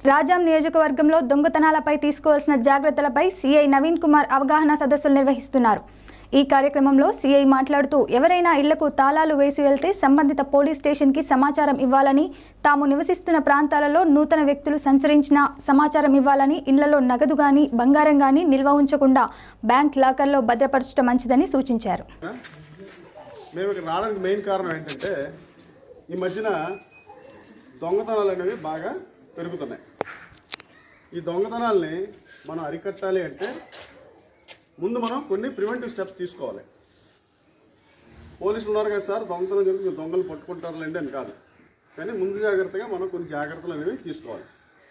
రాజాం నియోజకవర్గంలో దొంగతనాలపై తీసుకోవాల్సిన జాగ్రత్తలపై సీఐ నవీన్ కుమార్ అవగాహన సదస్సులు నిర్వహిస్తున్నారు ఈ కార్యక్రమంలో సీఐ మాట్లాడుతూ ఎవరైనా ఇళ్లకు తాళాలు వేసి వెళ్తే సంబంధిత పోలీస్ స్టేషన్కి సమాచారం ఇవ్వాలని తాము నివసిస్తున్న ప్రాంతాలలో నూతన వ్యక్తులు సంచరించిన సమాచారం ఇవ్వాలని ఇళ్లలో నగదు గాని బంగారం గాని నిల్వ ఉంచకుండా బ్యాంక్ లాకర్లో భద్రపరచడం మంచిదని సూచించారు మేము ఇక్కడ రావడానికి మెయిన్ కారణం ఏంటంటే ఈ మధ్యన దొంగతనాలు అనేవి బాగా పెరుగుతున్నాయి ఈ దొంగతనాల్ని మనం అరికట్టాలి అంటే ముందు మనం కొన్ని ప్రివెంటివ్ స్టెప్స్ తీసుకోవాలి పోలీసులు ఉన్నారు కదా సార్ దొంగతనం జరిగి మీరు దొంగలు పట్టుకుంటారులేండి అని కాదు కానీ ముందు జాగ్రత్తగా మనం కొన్ని జాగ్రత్తలు అనేవి తీసుకోవాలి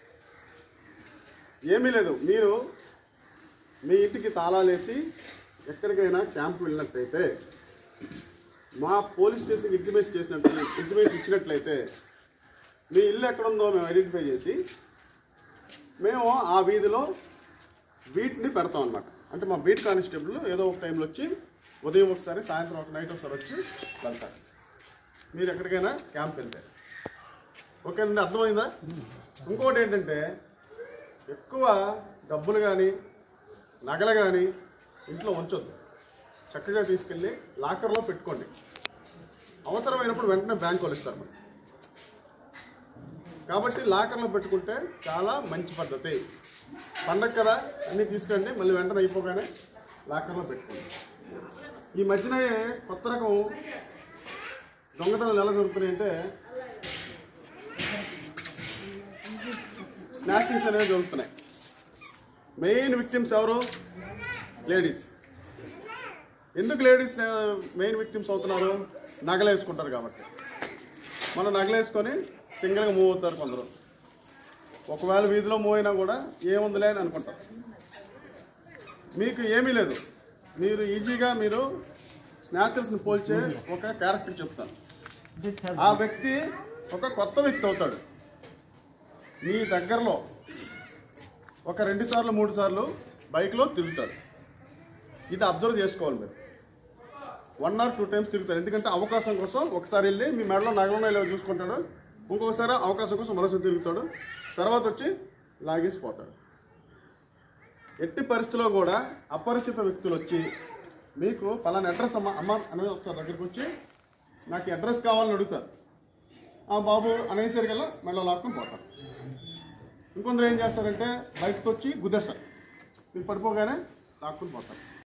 ఏమీ లేదు మీరు మీ ఇంటికి తాళాలేసి ఎక్కడికైనా క్యాంప్ వెళ్ళినట్లయితే మా పోలీస్ స్టేషన్కి ఇంటిమేట్ చేసినట్టు ఇంటిమేట్ ఇచ్చినట్లయితే మీ ఇల్లు ఎక్కడుందో మేము ఐడెంటిఫై చేసి మేము ఆ వీధిలో బీట్ని పెడతాం అనమాట అంటే మా బీట్ కానిస్టేబుల్ ఏదో ఒక టైంలో వచ్చి ఉదయం ఒకసారి సాయంత్రం ఒక నైట్ ఒకసారి వచ్చి వెళ్తారు మీరు ఎక్కడికైనా క్యాంప్ వెళ్తే ఓకేనండి అర్థమైందా ఇంకోటి ఏంటంటే ఎక్కువ డబ్బులు కానీ నగలు కానీ ఇంట్లో ఉంచొద్దు చక్కగా తీసుకెళ్ళి లాకర్లో పెట్టుకోండి అవసరమైనప్పుడు వెంటనే బ్యాంక్ వాళ్ళు ఇస్తారు మనకి కాబట్టి లాకర్లో పెట్టుకుంటే చాలా మంచి పద్ధతి పండగ కదా అన్నీ తీసుకెళ్ళండి మళ్ళీ వెంటనే అయిపోగానే లాకర్లో పెట్టుకోండి ఈ మధ్యన కొత్త రకం దొంగతనాలు ఎలా జరుగుతున్నాయంటే స్నాచింగ్స్ అనేవి జరుగుతున్నాయి మెయిన్ విక్టిమ్స్ ఎవరు లేడీస్ ఎందుకు లేడీస్ మెయిన్ విక్టిమ్స్ అవుతున్నారు నగలేసుకుంటారు కాబట్టి మనం నగలేసుకొని సింగిల్గా మూవ్ అవుతారు కొందరు ఒకవేళ వీధిలో మూవ్ అయినా కూడా ఏముందిలే అని అనుకుంటారు మీకు ఏమీ లేదు మీరు ఈజీగా మీరు స్నాచర్స్ని పోల్చే ఒక క్యారెక్టర్ చెప్తాను ఆ వ్యక్తి ఒక కొత్త వ్యక్తి అవుతాడు మీ దగ్గరలో ఒక రెండు సార్లు మూడు సార్లు బైక్లో తిరుగుతాడు ఇది అబ్జర్వ్ చేసుకోవాలి మీరు వన్ ఆర్ టూ టైమ్స్ తిరుగుతారు ఎందుకంటే అవకాశం కోసం ఒకసారి వెళ్ళి మీ మెడలో నగలంలో ఇలా చూసుకుంటాడు ఇంకొకసారి అవకాశం కోసం మరోసారి తిరుగుతాడు తర్వాత వచ్చి లాగేసి పోతాడు ఎట్టి పరిస్థితిలో కూడా అపరిచిత వ్యక్తులు వచ్చి మీకు పలానా అడ్రస్ అమ్మ అమ్మ అనేది వస్తారు దగ్గరికి వచ్చి నాకు ఈ అడ్రస్ కావాలని అడుగుతారు ఆ బాబు అనేసరికల్లా మెడలో లాక్కుని పోతారు ఇంకొందరు ఏం చేస్తారంటే బయటకు వచ్చి గుద్దేస్తారు మీకు పడిపోగానే లాక్కుని పోతారు